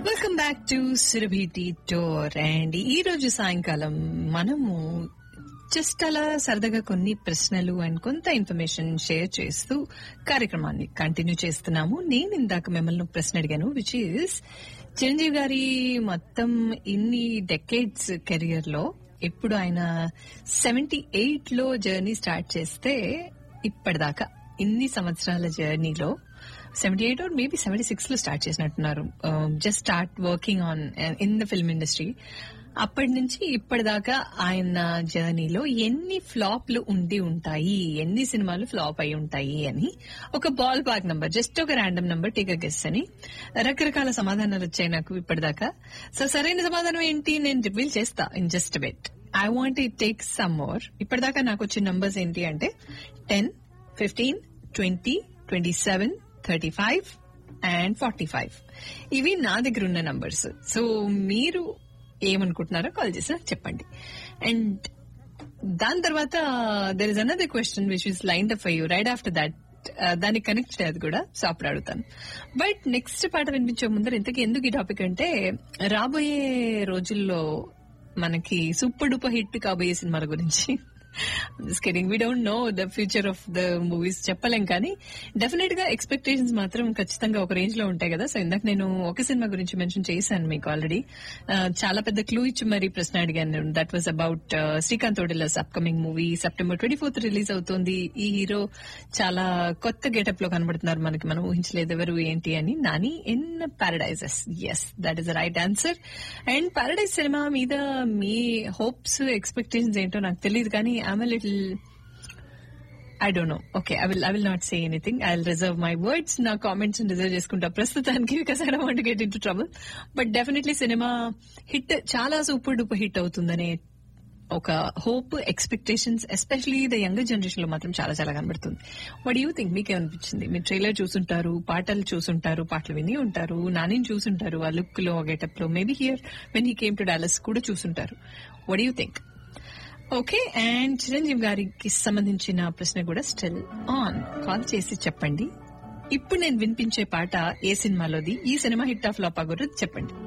welcome back to Surabhi tour and ఈ రోజు సాయంకాలం మనము జస్ట్ అలా సరదాగా కొన్ని ప్రశ్నలు అండ్ కొంత ఇన్ఫర్మేషన్ షేర్ చేస్తూ కార్యక్రమాన్ని కంటిన్యూ చేస్తున్నాము నేను ఇందాక మిమ్మల్ని ఒక ప్రశ్న అడిగాను విచ్ ఈస్ చిరంజీవి గారి మొత్తం ఇన్ని డెకేడ్స్ కెరియర్ లో ఇప్పుడు ఆయన సెవెంటీ ఎయిట్ లో జర్నీ స్టార్ట్ చేస్తే ఇప్పటిదాకా ఇన్ని సంవత్సరాల జర్నీలో seventy eight or maybe seventy six లో స్టార్ట్ చేసినట్టున్నారు just start working on in the film industry అప్పటి నుంచి ఇప్పటిదాకా ఆయన జర్నీలో ఎన్ని ఫ్లాప్లు ఉండి ఉంటాయి ఎన్ని సినిమాలు ఫ్లాప్ అయి ఉంటాయి అని ఒక బాల్ పార్క్ నంబర్ జస్ట్ ఒక ర్యాండమ్ నంబర్ టేక్ గెస్ అని రకరకాల సమాధానాలు వచ్చాయి నాకు ఇప్పటిదాకా సో సరైన సమాధానం ఏంటి నేను రివీల్ చేస్తా in just bet I want it take some more ఇప్పటిదాకా నాకు వచ్చిన నంబర్స్ ఏంటి అంటే ten fifteen twenty twenty seven thirty five and forty five ఇవి నా దగ్గర ఉన్న నంబర్స్ సో మీరు ఏమనుకుంటున్నారో కాల్ చేసి నాకు చెప్పండి అండ్ దాని తర్వాత there is another question which is line up you right after that దానికి కనెక్ట్ చేయదు కూడా సో అప్పుడు అడుగుతాను బట్ నెక్స్ట్ పాట వినిపించే ముందర ఇంతకీ ఎందుకు ఈ టాపిక్ అంటే రాబోయే రోజుల్లో మనకి సూపర్ డూపర్ హిట్ కాబోయే సినిమాల గురించి స్కెడింగ్ we don't know the future of the movies చెప్పలేం కానీ డెఫినెట్ గా ఎక్స్పెక్టేషన్స్ మాత్రం ఖచ్చితంగా ఒక రేంజ్ లో ఉంటాయి కదా సో ఇందాక నేను ఒక సినిమా గురించి మెన్షన్ చేశాను మీకు ఆల్రెడీ చాలా పెద్ద క్లూ ఇచ్చి మరీ ప్రశ్న అడిగాను that was about Srikanth Odela's upcoming movie September twenty fourth release అవుతుంది ఈ హీరో చాలా కొత్త గెటప్ లో కనబడుతున్నారు మనకి మనం ఊహించలేదు ఎవరు ఏంటి అని Nani in paradises yes that is right answer and paradise cinema మీద మీ హోప్స్ ఎక్స్పెక్టేషన్స్ ఏంటో నాకు తెలియదు కానీ I'm little I don't know okay I will I will not say anything I will reserve my words నా కామెంట్స్ రిజర్వ్ చేసుకుంటా ప్రస్తుతానికి because I don't get into trouble but definitely cinema hit చాలా super duper hit అవుతుందనే ఒక hope expectations especially the younger generation లో మాత్రం చాలా చాలా కనబడుతుంది వడ్ యూ థింక్ మీకేమనిపించింది మీరు ట్రైలర్ చూసుంటారు పాటలు చూసుంటారు పాటలు విని ఉంటారు నాని చూసుంటారు ఆ లుక్ లో గెటప్ లో maybe here when he came to Dallas కూడా చూసుంటారు what you think okay and Chiranjeevi గారికి సంబంధించిన ప్రశ్న కూడా స్టిల్ ఆన్ కాల్ చేసి చెప్పండి ఇప్పుడు నేను వినిపించే పాట ఏ సినిమాలోది ఈ సినిమా హిట్ ఆఫ్ లోపా గురించి చెప్పండి